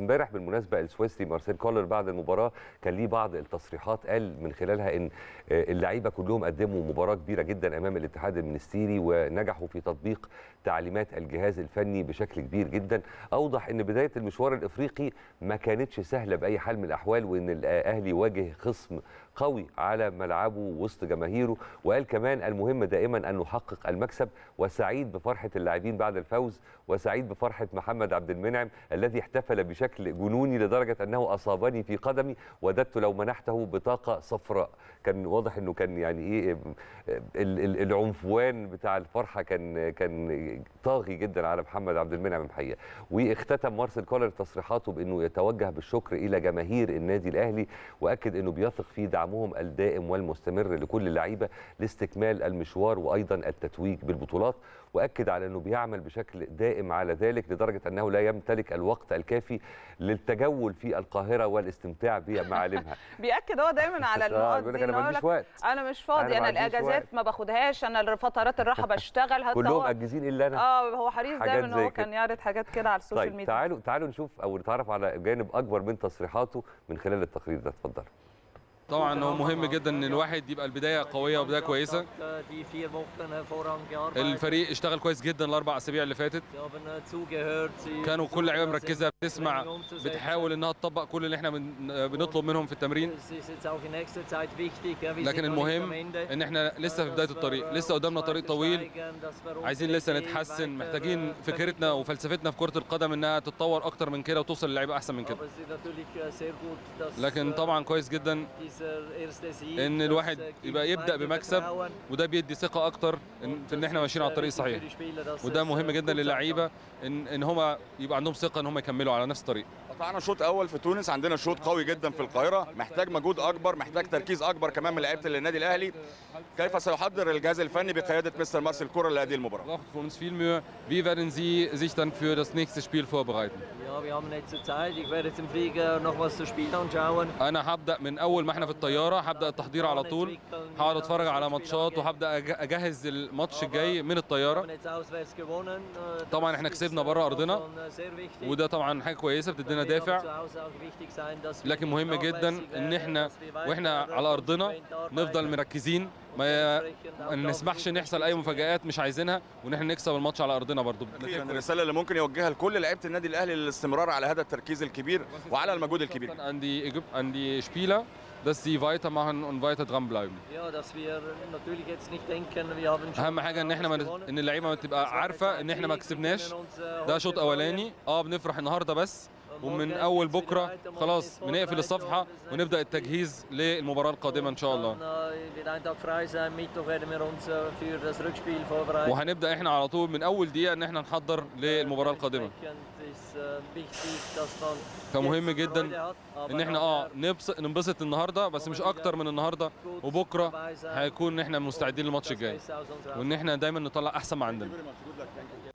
امبارح بالمناسبه السويسري مارسيل كولر بعد المباراه كان ليه بعض التصريحات قال من خلالها ان اللعيبه كلهم قدموا مباراه كبيره جدا امام الاتحاد المنستيري ونجحوا في تطبيق تعليمات الجهاز الفني بشكل كبير جدا اوضح ان بدايه المشوار الافريقي ما كانتش سهله باي حال من الاحوال وان الاهلي واجه خصم قوي على ملعبه وسط جماهيره وقال كمان المهم دائما ان نحقق المكسب وسعيد بفرحه اللاعبين بعد الفوز وسعيد بفرحه محمد عبد المنعم الذي احتفل بشكل جنوني لدرجه انه اصابني في قدمي وددت لو منحته بطاقه صفراء كان واضح انه كان يعني ايه العنفوان بتاع الفرحه كان كان طاغي جدا على محمد عبد المنعم الحقيقه واختتم مارسيل كولر تصريحاته بانه يتوجه بالشكر الى جماهير النادي الاهلي واكد انه بيثق في دعمهم الدائم والمستمر لكل اللعيبه لاستكمال المشوار وايضا التتويج بالبطولات واكد على انه بيعمل بشكل دائم على ذلك لدرجه انه لا يمتلك الوقت الكافي للتجول في القاهره والاستمتاع بمعالمها بياكد هو دايما على النقط دي انا ما عنديش وقت انا مش فاضي انا, أنا الاجازات ما باخدهاش انا فترات الراحه بشتغل كلهم مأجزين الا انا اه هو حريص دايما ان هو كان يعرض حاجات كده على السوشيال طيب ميديا تعالوا تعالوا نشوف او نتعرف على جانب اكبر من تصريحاته من خلال التقرير ده اتفضل طبعا هو مهم جدا ان الواحد يبقى البدايه قويه وبدايه كويسه الفريق اشتغل كويس جدا الاربع اسابيع اللي فاتت كانوا كل لعيبه مركزه بتسمع بتحاول انها تطبق كل اللي احنا بنطلب منهم في التمرين لكن المهم ان احنا لسه في بدايه الطريق لسه قدامنا طريق طويل عايزين لسه نتحسن محتاجين فكرتنا وفلسفتنا في كره القدم انها تتطور اكتر من كده وتوصل للعيبه احسن من كده لكن طبعا كويس جدا ان الواحد يبقى يبدا بمكسب وده بيدي ثقه اكتر في ان احنا ماشيين على الطريق الصحيح وده مهم جدا للعيبه ان ان هم يبقى عندهم ثقه ان هم يكملوا على نفس الطريق قطعنا شوط اول في تونس عندنا شوط قوي جدا في القاهره محتاج مجهود اكبر محتاج تركيز اكبر كمان من لعيبه النادي الاهلي كيف سيحضر الجهاز الفني بقياده مستر مارسيل كورر لهذه المباراه von uns viel Mühe. Wie werden Sie sich dann für das nächste Spiel vorbereiten? Ja, wir haben jetzt Zeit. Ich werde jetzt im Flieger noch was zu Spiel anschauen. انا هبدا من اول ما احنا في الطياره هبدا التحضير على طول هقعد اتفرج على ماتشات وهبدا اجهز الماتش الجاي من الطياره طبعا احنا كسبنا بره ارضنا وده طبعا حاجه كويسه بتدينا دافع لكن مهم جدا ان احنا واحنا على ارضنا نفضل مركزين ما ما نسمحش ان يحصل اي مفاجآت مش عايزينها وان احنا نكسب الماتش على ارضنا برضو الرساله اللي ممكن يوجهها لكل لعيبه النادي الاهلي للاستمرار على هذا التركيز الكبير وعلى المجهود الكبير an die Ägyp- an die Spieler dass sie weitermachen und weiter dranbleiben Ja, dass wir natürlich jetzt nicht denken, wir haben schon اهم حاجه ان احنا ما ان اللعيبه ما تبقى عارفه ان احنا ما كسبناش ده شوط اولاني اه بنفرح النهارده بس ومن اول بكره خلاص بنقفل الصفحه ونبدا التجهيز للمباراه القادمه ان شاء الله wird ein Tag frei sein. Mittwoch werden wir uns äh, für das Rückspiel vorbereiten. وهنبدا احنا على طول من اول دقيقه ان احنا نحضر للمباراه القادمه Dementsprechend ist, äh, wichtig, dass man فمهم jetzt جدا Freude hat, aber ان احنا auch, اه äh, نبسط ننبسط النهارده بس مش اكتر من النهارده وبكره هيكون ان احنا مستعدين للماتش الجاي das Beste aus unserer وان احنا دايما نطلع احسن ما عندنا Good luck. Thank you.